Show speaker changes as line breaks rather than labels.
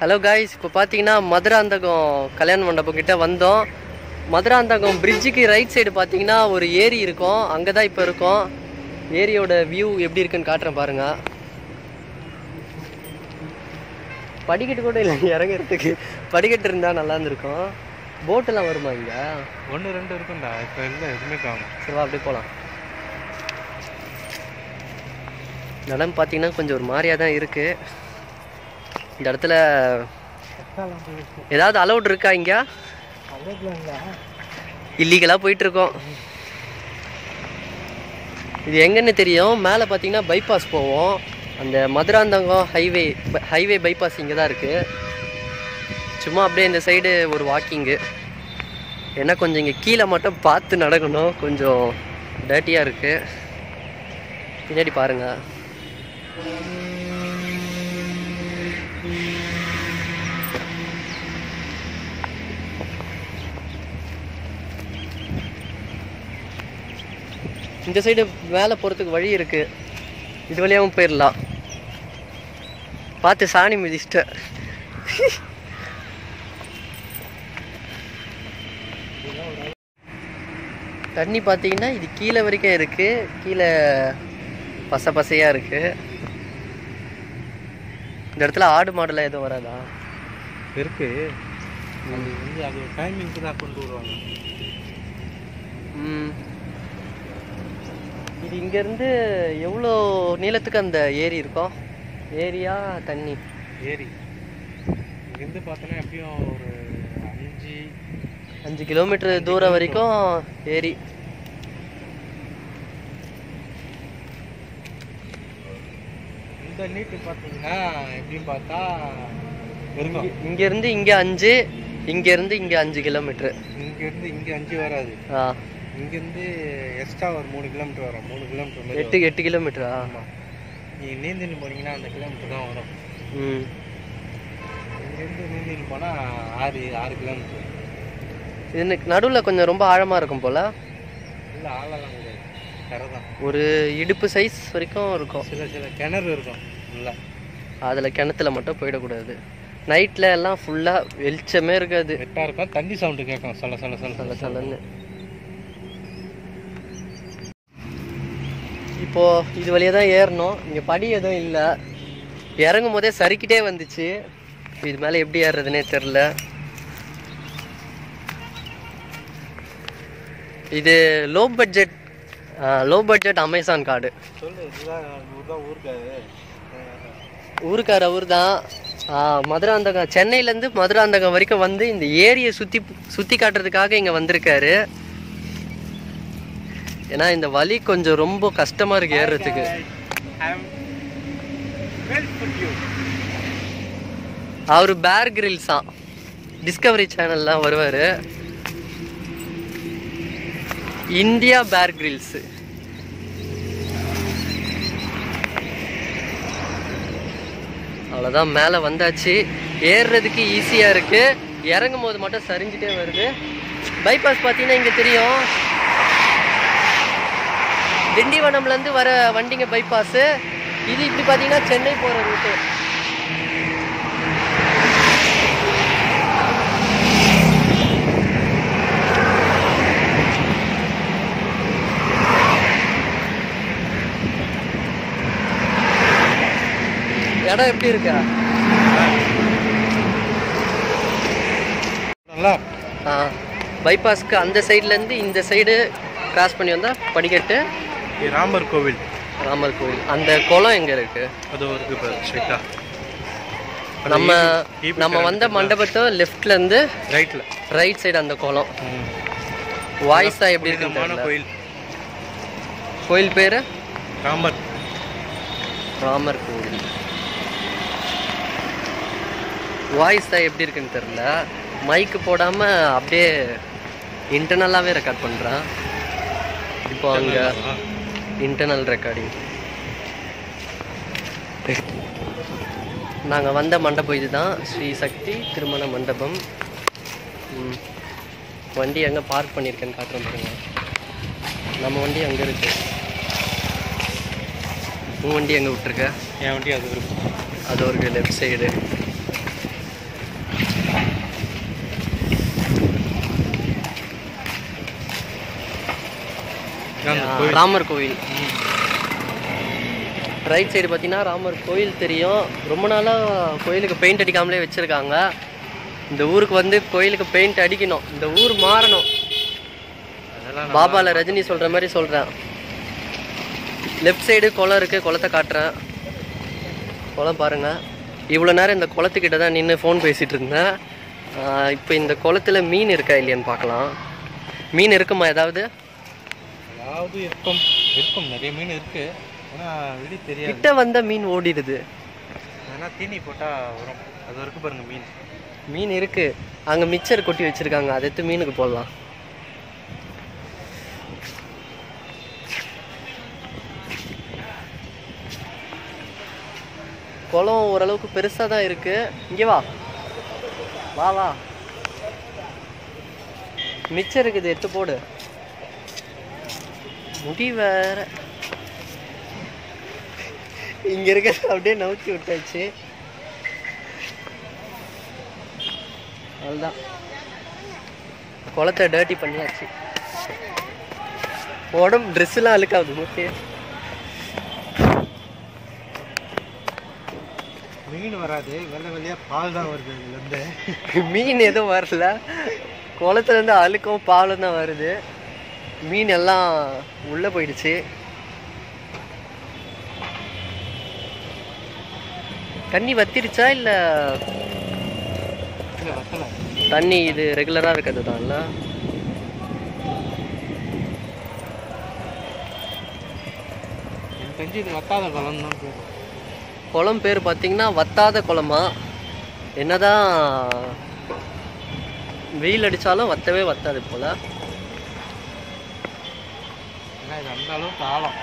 Hello guys இப்போ பார்த்தீங்கன்னா மதுராந்தகம் கல்யாண மண்டபம் கிட்ட வந்தோம் மதுராந்தகம் பிரிட்ஜுக்கு ரைட் சைடு பார்த்தீங்கன்னா ஒரு ஏரி இருக்கும் அங்கே தான் இப்போ இருக்கோம் ஏரியோட வியூ எப்படி இருக்குன்னு காட்டுறேன் பாருங்க படிக்கட்டு கூட இல்லை இறங்குறதுக்கு படிக்கட்டு இருந்தால் நல்லா இருந்திருக்கும் போட்டெல்லாம் வருமா இங்கே
ஒன்று ரெண்டு இருக்கும்டா இப்போ இல்லை எதுவுமே காணும்
சரி வா அப்படியே போகலாம் இடம் பார்த்தீங்கன்னா கொஞ்சம் ஒரு மாதிரியாக தான் இருக்குது இந்த இடத்துல ஏதாவது அலௌட் இருக்கா இங்கே இல்லீகலாக போயிட்டுருக்கோம் இது எங்கன்னு தெரியும் மேலே பார்த்தீங்கன்னா பைபாஸ் போவோம் அந்த மதுராந்தகம் ஹைவே ஹைவே பைபாஸ் இங்கே தான் இருக்குது சும்மா அப்படியே இந்த சைடு ஒரு வாக்கிங்கு ஏன்னா கொஞ்சம் இங்கே கீழே மட்டும் பார்த்து நடக்கணும் கொஞ்சம் டர்ட்டியாக இருக்குது பின்னாடி பாருங்கள் இந்த சைடு மேலே போகிறதுக்கு வழி இருக்குது இது வழியாகவும் போயிடலாம் பார்த்து சாணி மிதிச்சிட்ட தண்ணி பார்த்தீங்கன்னா இது கீழே வரைக்கும் இருக்குது கீழே பச பசையாக இருக்குது இந்த இடத்துல ஆடு மாடெல்லாம் எதுவும் வராதா
இருக்கு அது வந்து அது டைமிங்க்கு தான் கொண்டு வருவாங்க
ம். இது இங்கேருந்து எவ்வளோ நீளத்துக்கு அந்த ஏரி இருக்கும் ஏரியா தண்ணி
ஏரி இங்கேருந்து பார்த்தோன்னா எப்படியும் ஒரு அஞ்சு
அஞ்சு கிலோமீட்டர் தூரம் வரைக்கும் ஏரி
இந்த நீட்டு பார்த்தீங்கன்னா எப்படின்னு பார்த்தா இருக்கும்
இங்கேருந்து இங்கே அஞ்சு இங்கேருந்து இங்கே அஞ்சு கிலோமீட்ரு
இங்கேருந்து இங்கே அஞ்சு வராது
ஆ
இங்கேருந்து எக்ஸ்ட்ரா ஒரு மூணு கிலோமீட்டர் வரும் மூணு கிலோமீட்டர் மாதிரி
எட்டு எட்டு கிலோமீட்டரா
ஆமாம் நீங்கள் நீந்தின்னு போனீங்கன்னா அந்த கிலோமீட்டர் தான் வரும்
ம்
இங்கேருந்து நீந்தின்னு போனால் ஆறு ஆறு கிலோமீட்டர்
இது நடுவில் கொஞ்சம் ரொம்ப ஆழமாக இருக்கும் போல்
இல்லை ஆளெல்லாம் கிடையாது கரை தான்
ஒரு இடுப்பு சைஸ் வரைக்கும் இருக்கும்
சில சில கிணறு இருக்கும் இல்லை
அதில் கிணத்துல மட்டும் போயிடக்கூடாது நைட்டில் எல்லாம் ஃபுல்லாக வெளிச்சமே இருக்காது
வெட்டாக இருக்கும் தண்ணி சவுண்டு கேட்கும் சொல்ல சொல்ல சொல்ல
சல
சொல்ல
சலன்னு இப்போ இது வழியாக தான் ஏறணும் இங்கே படி எதுவும் இல்லை இறங்கும் போதே சறுக்கிட்டே வந்துச்சு இது மேலே எப்படி ஏறுறதுனே தெரில இது low budget low budget Amazon card
சொல்லு இதுதான் ஊர் தான் ஊருக்காது
ஊருக்கார ஊர் தான் மதுராந்தகம் சென்னையிலேருந்து மதுராந்தகம் வரைக்கும் வந்து இந்த ஏரியை சுற்றி சுற்றி காட்டுறதுக்காக இங்கே வந்திருக்காரு ஏன்னா இந்த வழி கொஞ்சம் ரொம்ப கஷ்டமாக இருக்கு ஏறுறதுக்கு அவர் பேர் கிரில்ஸ் தான் டிஸ்கவரி சேனல்லாம் வருவார் இந்தியா பேர் கிரில்ஸு அவ்வளோதான் மேலே வந்தாச்சு ஏறுறதுக்கு ஈஸியாக இருக்குது இறங்கும் போது மட்டும் சரிஞ்சிட்டே வருது பைபாஸ் பார்த்தீங்கன்னா இங்கே தெரியும் திண்டிவனம்லேருந்து வர வண்டிங்க பைபாஸு இது இப்படி பார்த்தீங்கன்னா சென்னை போகிற ரூட்டு இடம் எப்படி இருக்கா
நல்லா
ஆ பைபாஸ்க்கு அந்த சைட்லேருந்து இந்த சைடு கிராஸ் பண்ணி வந்தால் படிக்கட்டு
இது ராமர் கோவில்
ராமர் கோவில் அந்த குளம் எங்கே இருக்குது
அது ஒரு இப்போ ஸ்ட்ரைட்டா
நம்ம நம்ம வந்த மண்டபத்தை லெஃப்ட்லேருந்து
ரைட்டில்
ரைட் சைடு அந்த குளம் வாய்ஸா எப்படி இருக்குன்னு
புனிதமான
தெரியல
கோயில்
கோயில் பேர்
ராமர்
ராமர் கோவில் வாய்ஸ் தான் எப்படி இருக்குன்னு தெரில மைக்கு போடாமல் அப்படியே இன்டர்னலாகவே ரெக்கார்ட் பண்ணுறான் இப்போ அங்கே இன்டர்னல் ரெக்கார்டிங் நாங்கள் வந்த மண்டபம் இதுதான் ஸ்ரீ சக்தி திருமண மண்டபம் ம். வண்டி எங்கே பார்க் பண்ணியிருக்கேன்னு காட்டுறேன் பாருங்க நம்ம வண்டி அங்கே இருக்கு உன் வண்டி எங்கே விட்டுருக்க
என் வண்டி அது இருக்கும்
அது ஒரு லெஃப்ட் சைடு
அந்த கோயில்.
ராமர் கோவில் ரைட் சைடு பார்த்தீங்கன்னா ராமர் கோயில் தெரியும் ரொம்ப நாளாக கோயிலுக்கு பெயிண்ட் அடிக்காமலே வச்சுருக்காங்க இந்த ஊருக்கு வந்து கோயிலுக்கு பெயிண்ட் அடிக்கணும் இந்த ஊர் மாறணும்
அதெல்லாம்
பாபால ரஜினி சொல்கிற மாதிரி சொல்கிறேன் லெஃப்ட் சைடு குளம் இருக்குது குளத்தை காட்டுறேன் குளம் பாருங்கள் இவ்வளோ நேரம் இந்த குளத்துக்கிட்ட தான் நின்று ஃபோன் பேசிகிட்டு இருந்தேன் இப்போ இந்த குளத்துல மீன் இருக்கா இல்லையான்னு பார்க்கலாம் மீன் இருக்குமா ஏதாவது
அதாவது இருக்கும் இருக்கும் நிறைய மீன் இருக்கு ஆனா வெளியே தெரியாது
கிட்ட வந்த மீன் ஓடிடுது
ஆனா தீனி போட்டா வரும் அது வரைக்கும் பாருங்க மீன்
மீன் இருக்கு அங்கே மிச்சர் கொட்டி வச்சிருக்காங்க அதை எடுத்து மீனுக்கு போடலாம் குளம் ஓரளவுக்கு பெருசாக தான் இருக்கு இங்கே வா வா வா மிச்சம் இருக்குது எடுத்து போடு முடி வேற இங்க இருக்க அப்படியே நவுத்தி விட்டாச்சு அவ்வளோதான் குளத்தை டர்ட்டி பண்ணியாச்சு உடம்பு ட்ரெஸ்ஸெல்லாம் அழுக்காது மூட்டே
மீன் வராது வெள்ளை வெள்ளையா பால் தான் வருது இதுல இருந்து
மீன் எதுவும் வரல குளத்துல இருந்து அழுக்கும் பாலும் தான் வருது மீன் எல்லாம் உள்ள போயிடுச்சு தண்ணி வத்திருச்சா இல்ல
இல்ல வத்தல
தண்ணி இது ரெகுலரா இருக்கிறது தான்ல
எனக்கு தெரிஞ்சு இது வத்தாத குளம் தான் பேர்
குளம் பேர் பார்த்தீங்கன்னா வத்தாத குளமா என்னதான் வெயில் அடிச்சாலும் வத்தவே வத்தாது போல
ஏன்னா இது அந்த அளவுக்கு ஆழம்